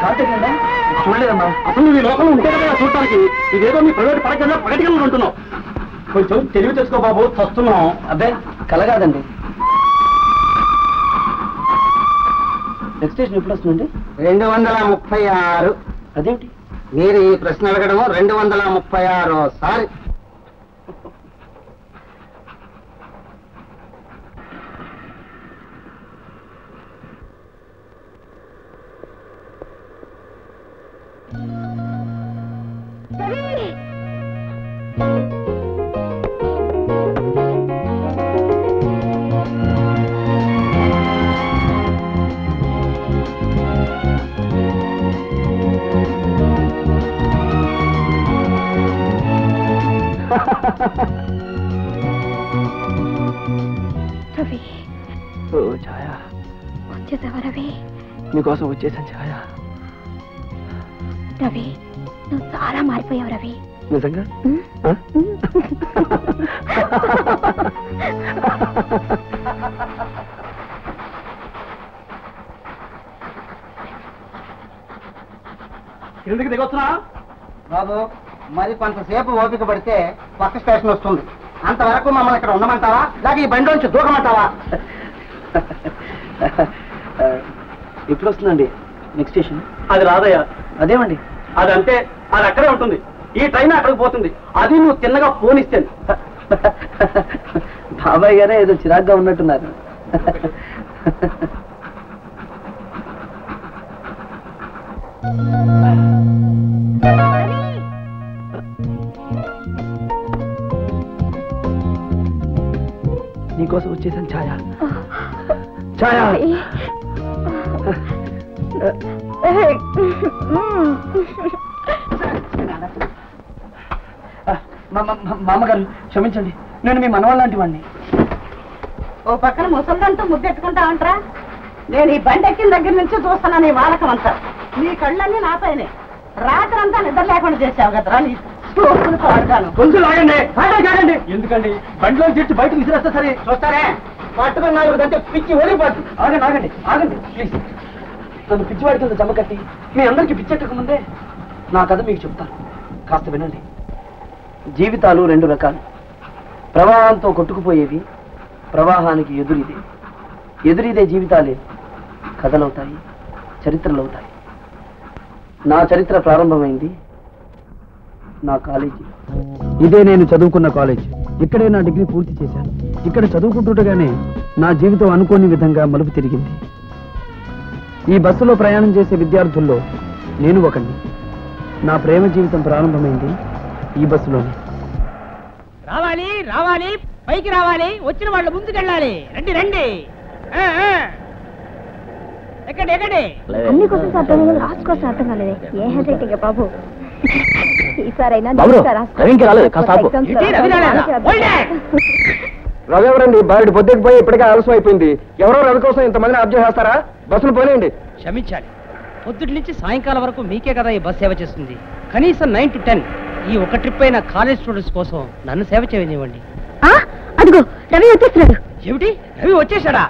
కార్తీకండి చూడలేదమ్మా అసలు నువ్వు ఈ లోకంలో ఉంటే కదా చూడటానికి ఇదేదో మీ ప్రైవేట్ పడకుండా పగటికల్లో ఉంటున్నావు కొంచెం తెలివి తెచ్చుకో బాబు చస్తున్నాం అబ్బే కలగాదండి నెక్స్ట్ స్టేషన్ ఎప్పుడు వస్తుందండి రెండు వందల ముప్పై ఆరు అదేమిటి మీరు ఈ ప్రశ్న అడగడం రెండు వందల ముప్పై ఆరు సారి రవి ఓ ఛాయా వచ్చేసావా రవి నీకోసం వచ్చేసాను ఛాయా రవి నువ్వు చాలా మారిపోయావు రవి నిజంగా ఉమ్? ఆ? ఉమ్. ఎందుకు దిగొస్తున్నా బాబు మరి కొంతసేపు ఓపిక పడితే పక్క స్టేషన్ వస్తుంది అంతవరకు మమ్మల్ని ఇక్కడ ఉండమంటావా లేక ఈ బండిలోంచి దూకమంటావా ఎప్పుడు వస్తుందండి నెక్స్ట్ స్టేషన్ అది రాదయ్యా అదేమండి అది అంటే అది అక్కడే ఉంటుంది ఈ ట్రైన్ అక్కడికి పోతుంది అది నువ్వు తిన్నగా ఫోన్ ఇస్తే బాబాయ్ గారే ఏదో చిరాగ్గా ఉన్నట్టున్నారు నీకోసం వచ్చేసాను ఛాయా ఛాయా రవి. ఉమ్. మా- మా- మా- మామగారు క్షమించండి నేను మీ మనవాళ్ళ లాంటి వాడిని ఓ పక్కన ముసల్దంటూ ముద్దెట్టుకుంటా అంటరా నేను ఈ బండి ఎక్కిన దగ్గర నుంచి చూస్తున్నాను ఈ వాలకం అంతా నీ కళ్ళన్నీ నాపైనే రాత్రంతా నిద్ర లేకుండా చేసావు కదరా నీ చూపులు పాడుతాను కొంచెం ఆగండి ఆగండి ఆగండి ఎందుకండి బండిలో చెట్టు బయటకు విసిరేస్తే సరే చూస్తారే పట్టుకుని నాలుగు దంటే పిచ్చి ఓడిపోతుంది ఆగండి ఆగండి ఆగండి ప్లీజ్ నన్ను పిచ్చివాడి కింద జమ కట్టి మీ అందరికీ పిచ్చెట్టక ముందే నా కథ మీకు చెప్తాను కాస్త వినండి జీవితాలు రెండు రకాలు ప్రవాహంతో కొట్టుకుపోయేవి ప్రవాహానికి ఎదురిదే ఎదురిదే జీవితాలే కథలవుతాయి చరిత్రలవుతాయి నా చరిత్ర ప్రారంభమైంది నా కాలేజీ ఇదే నేను చదువుకున్న కాలేజ్ ఇక్కడే నా డిగ్రీ పూర్తి చేశాను ఇక్కడ చదువుకుంటుండగానే నా జీవితం అనుకోని విధంగా మలుపు తిరిగింది ఈ బస్సులో ప్రయాణం చేసే విద్యార్థుల్లో నేను ఒకడిని నా ప్రేమ జీవితం ప్రారంభమైంది ఈ బస్సులోనే రావాలి రావాలి పైకి రావాలి వచ్చిన వాళ్ళు ముందుకెళ్ళాలి రండి రండి ఆ, ఆ. ఎక్కండి ఎక్కండి అన్ని క్వశ్చన్స్ అర్థం కాలేదు లాస్ట్ క్వశ్చన్ అర్థం కాలేదు ఏ హ్యాండ్ రైటింగ్ బాబు ఈసారైనా బాబు, నీట్గా రాసుకో. రవికి రాలేదు, కాస్త ఆపు. Exams లో ఏంటి, రవి రాలేదా? రాసుకో. Hold it! రవెవరండి బారెడు పొద్దుకు పోయి ఇప్పటికే ఆలస్యం అయిపోయింది ఎవరో రవి కోసం ఇంతమందిని ఆప్ చేస్తారా బస్సులు పోలేండి క్షమించాలి పొద్దుటి నుంచి సాయంకాలం వరకు మీకే కదా ఈ బస్ సేవ చేస్తుంది కనీసం నైన్ టు టెన్ ఈ ఒక ట్రిప్ అయిన కాలేజ్ స్టూడెంట్స్ కోసం నన్ను సేవ చేయనివ్వండి ఆ, అదిగో రవి వచ్చేస్తున్నాడు ఏమిటి రవి వచ్చేసాడా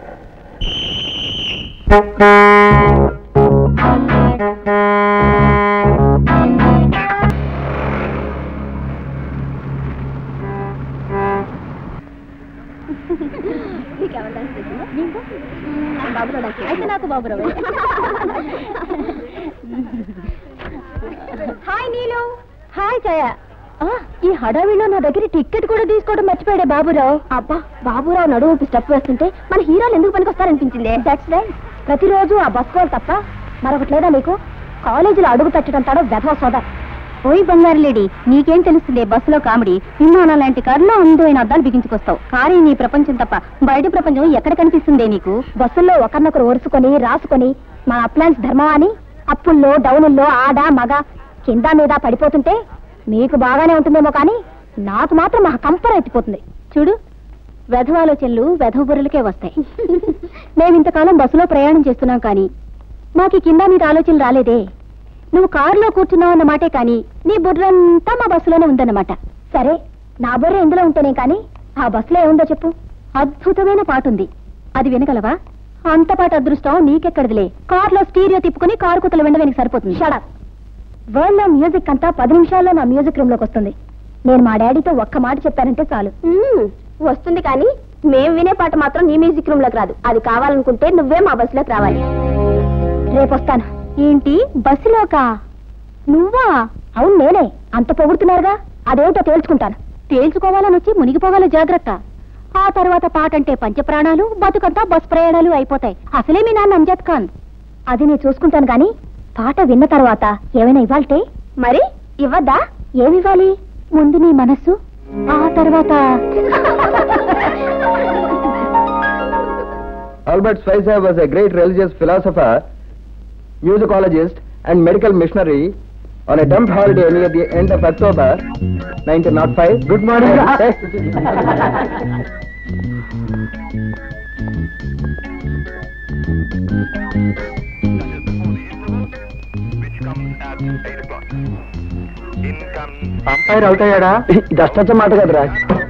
అయితే నాకు బాబు రవి హాయ్ నీలు హాయ్ జయ ఆ, ఈ హడావిలో నా దగ్గర టికెట్ కూడా తీసుకోవడం మర్చిపోయాడే బాబురావు అబ్బా బాబురావు నడుము స్టెప్ వేస్తుంటే మన హీరోలు ఎందుకు పనికొస్తారనిపించింది దట్స్ రైట్ ప్రతిరోజు ఆ బస్ కోల్ తప్ప మరొకటి లేదా మీకు కాలేజీలో అడుగు పెట్టడం తాడో వెధవ సోదా ఓయ్ బంగారు లేడీ నీకేం తెలుస్తుంది బస్సులో కామెడీ విమానం లాంటి కారులో అందమైన అద్దాలు బిగించుకొస్తావు కానీ నీ ప్రపంచం తప్ప బయట ప్రపంచం ఎక్కడ కనిపిస్తుందే నీకు బస్సుల్లో ఒకరినొకరు ఒరుసుకొని రాసుకొని మా అప్లాన్స్ ధర్మం అని అప్పుల్లో డౌనుల్లో ఆడ మగ కింద మీద పడిపోతుంటే మీకు బాగానే ఉంటుందేమో కానీ నాకు మాత్రం మా కంపర ఎత్తిపోతుంది చూడు వెధవ ఆలోచనలు వెధవ బుర్రలకే వస్తాయి మేము ఇంతకాలం బస్సులో ప్రయాణం చేస్తున్నాం కానీ మాకు ఈ కింద మీద ఆలోచనలు రాలేదే నువ్వు కారులో కూర్చున్నావు అన్న మాటే కానీ నీ బుర్రంతా మా బస్సులోనే ఉందన్నమాట సరే నా బుర్ర ఎందులో ఉంటేనే కానీ ఆ బస్సులో ఏముందో చెప్పు అద్భుతమైన పాట ఉంది అది వినగలవా అంతపాటు అదృష్టం నీకెక్కడిదిలే కార్లో స్టీరియో తిప్పుకుని కారు కుతలు వెండవేనికి సరిపోతుంది షడప్ వరల్డ్ లో మ్యూజిక్ అంతా పది నిమిషాల్లో నా మ్యూజిక్ రూమ్ లోకి వస్తుంది నేను మా డాడీతో ఒక్క మాట చెప్పానంటే చాలు వస్తుంది కానీ మేం వినే పాట మాత్రం నీ మ్యూజిక్ రూమ్ లోకి రాదు అది కావాలనుకుంటే నువ్వే మా బస్సులోకి రావాలి రేపు వస్తాను ఏంటి బస్సులోకా నువ్వా అవును నేనే అంత పొగుడుతున్నారుగా అదేమిటో తేల్చుకుంటాను తేల్చుకోవాలని వచ్చి మునిగిపోవాలి జాగ్రత్త ఆ తర్వాత పాట అంటే పంచప్రాణాలు బతుకంతా బస్ ప్రయాణాలు అయిపోతాయి అసలే మీ నాన్న అంజద్ ఖాన్ అది నేను చూసుకుంటాను గాని పాట విన్న తర్వాత ఏమైనా ఇవ్వాలంటే మరి ఇవ్వద్దా ఏమివ్వాలి ముందు నీ మనస్సు ఆ తర్వాత Albert Schweitzer was a great religious philosopher, musicologist, and medical missionary on a dump holiday near the end of October 1905. Good morning. Umpire out అయ్యాడా ఇది అష్టచ్చ మాట కదరా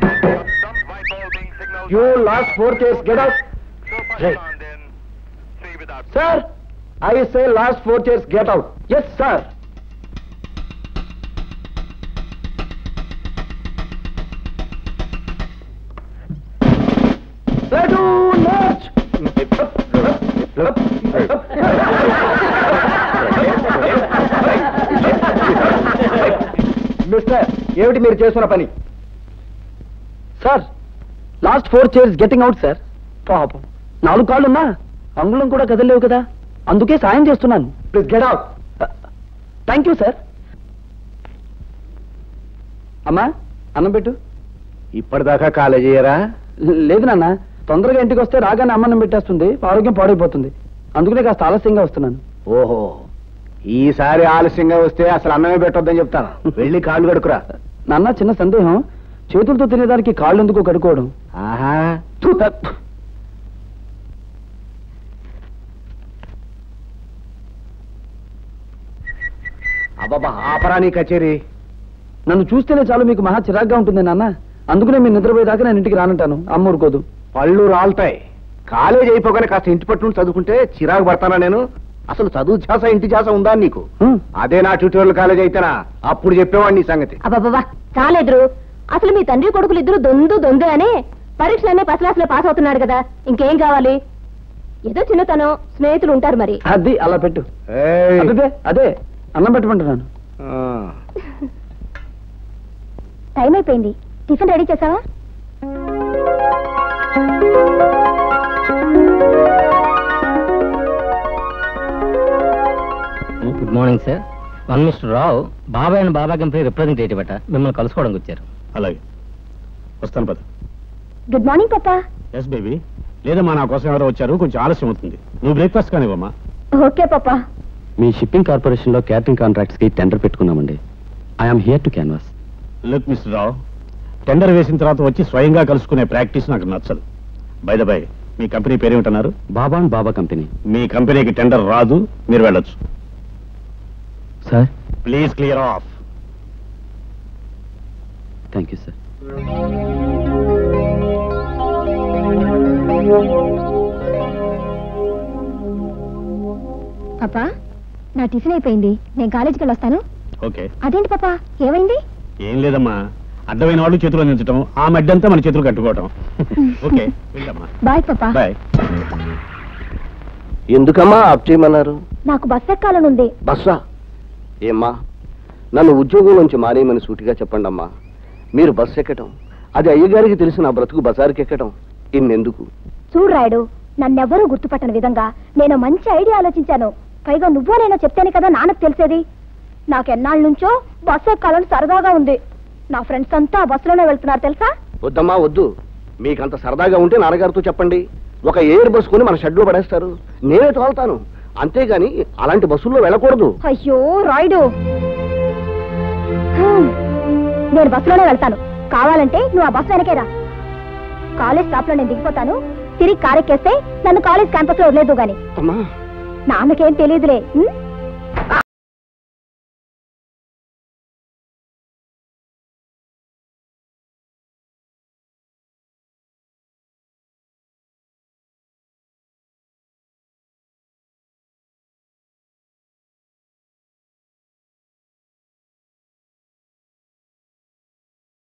you last four case get out sir I say last four chairs get out yes sir mister ఏమిటి మీరు చేస్తున్న పని sir last four chairs getting out sir పాపం నాలుగు కాళ్ళు ఉన్నా అంగుళం కూడా కదలేవు కదా అందుకే సాయం చేస్తున్నాను please get out thank you sir అమ్మా అన్నం పెట్టు ఇప్పటిదాకా కాలేజ్ అయ్యారా లేదు నాన్న తొందరగా ఇంటికి వస్తే రాగానే అమ్మన్నం పెట్టేస్తుంది ఆరోగ్యం పాడైపోతుంది అందుకనే కాస్త ఆలస్యంగా వస్తున్నాను ఓహో ఈసారి ఆలస్యంగా వస్తే అసలు అన్నమే పెట్టొద్దని చెప్తాను వెళ్ళి కాళ్ళు కడుకురా నాన్న చిన్న సందేహం చేతులతో తినేదానికి కాళ్ళు ఎందుకు కడుకోవడం ఆహా థు, థ. అబ్బాబా ఆపరా నీ కచేరీ నన్ను చూస్తేనే చాలు మీకు మహా చిరాగ్గా ఉంటుంది నాన్న అందుకనే మీరు నిద్రపోయేదాకా నేను ఇంటికి రానంటాను అమ్మ ఊరుకోదు పళ్ళు రాలుతాయి కాలేజ్ అయిపోగానే కాస్త ఇంటి పట్టుకుని చదువుకుంటే చిరాకు పడతానా నేను అసలు చదువు ఛాస ఇంటి ఛాస ఉందా నీకు హ్మ్. అదే నా ట్యూటోరియల్ కాలేజ్ అయితేనా అప్పుడు చెప్పేవాడిని నీ సంగతి అబ్బాబా చాలెదురు అసలు మీ తండ్రి కొడుకులు ఇద్దరు దొందు దొందు అని పరీక్షలన్నీ ఫస్ట్ క్లాస్ లో పాస్ అవుతున్నాడు కదా ఇంకేం కావాలి ఏదో చిన్నతనం స్నేహితులు ఉంటారు మరి అది అలా పెట్టు ఏయ్. అదే అదే అన్నం పెట్టమంటున్నాను ఆ. టైం అయిపోయింది టిఫిన్ రెడీ చేసావా good morning sir one mister Rao బాబాయ్ అండ్ బాబా కంపెనీ రిప్రజెంటేటివ్ అట మిమ్మల్ని కలుసుకోవడానికి వచ్చారు అలాగే వస్తాను పద గుడ్ మార్నింగ్ పాపా ఎస్ బేబీ లేదమ్మా నా కోసం ఎవరో వచ్చారు కొంచెం ఆలస్యం అవుతుంది నువ్వు బ్రేక్ఫాస్ట్ కానివ్వమ్మా ఓకే పాపా మీ షిప్పింగ్ కార్పొరేషన్ లో క్యాటరింగ్ కాంట్రాక్ట్స్ కి టెండర్ పెట్టుకున్నామండి I'm here to canvass look mister Rao tender వేసిన తర్వాత వచ్చి స్వయంగా కలుసుకునే ప్రాక్టీస్ నాకు నచ్చదు బై ద బై మీ కంపెనీ పేరేమిటన్నారు బాబా అండ్ బాబా కంపెనీ మీ కంపెనీకి టెండర్ రాదు మీరు వెళ్ళొచ్చు sir please clear off thank you sir పాపా నా టిఫిన్ అయిపోయింది నేను కాలేజీకి వెళ్ళొస్తాను ఓకే అదేంటి పాపా ఏమైంది ఏం లేదమ్మా అడ్డమైన వాళ్ళు చేతులు అందించడం ఆ మడ్డంతా మన చేతులు కట్టుకోవటం ఓకే వెళ్ళమ్మా బాయ్ పాపా బాయ్ ఎందుకమ్మా ఆప్ చేయమన్నారు నాకు బస్ ఎక్కాలనుంది బస్సా ఏమ్మా నన్ను ఉద్యోగం నుంచి మానేయమని సూటిగా చెప్పండి అమ్మా మీరు బస్సు ఎక్కటం అది అయ్యగారికి తెలిసిన బ్రతుకు బజారుకి ఎక్కటం ఇన్నెందుకు చూడు రాయుడు నన్నెవ్వరూ గుర్తుపట్టని విధంగా నేను మంచి ఐడియా ఆలోచించాను పైగా నువ్వో నేనో చెప్తేనే కదా నాన్నకు తెలిసేది నాకెన్నాళ్ళ నుంచో బస్సు ఎక్కాలని సరదాగా ఉంది నా ఫ్రెండ్స్ అంతా ఆ బస్సులోనే వెళ్తున్నారు తెలుసా వద్దమ్మా వద్దు మీకంత సరదాగా ఉంటే నాన్నగారితో చెప్పండి ఒక ఎయిర్ బస్ కొని మన షెడ్లో పడేస్తారు నేనే తోలుతాను అంతేగాని అలాంటి బస్సుల్లో వెళ్ళకూడదు అయ్యో రాయుడు హ్మ్. నేను బస్సులోనే వెళ్తాను కావాలంటే నువ్వు ఆ బస్సు వెనకేరా కాలేజ్ స్టాప్ లో నేను దిగిపోతాను తిరిగి కారెక్కేస్తే నన్ను కాలేజ్ క్యాంపస్ లో వదిలేదు గాని అమ్మా నాన్నకేం తెలియదులే ఉం?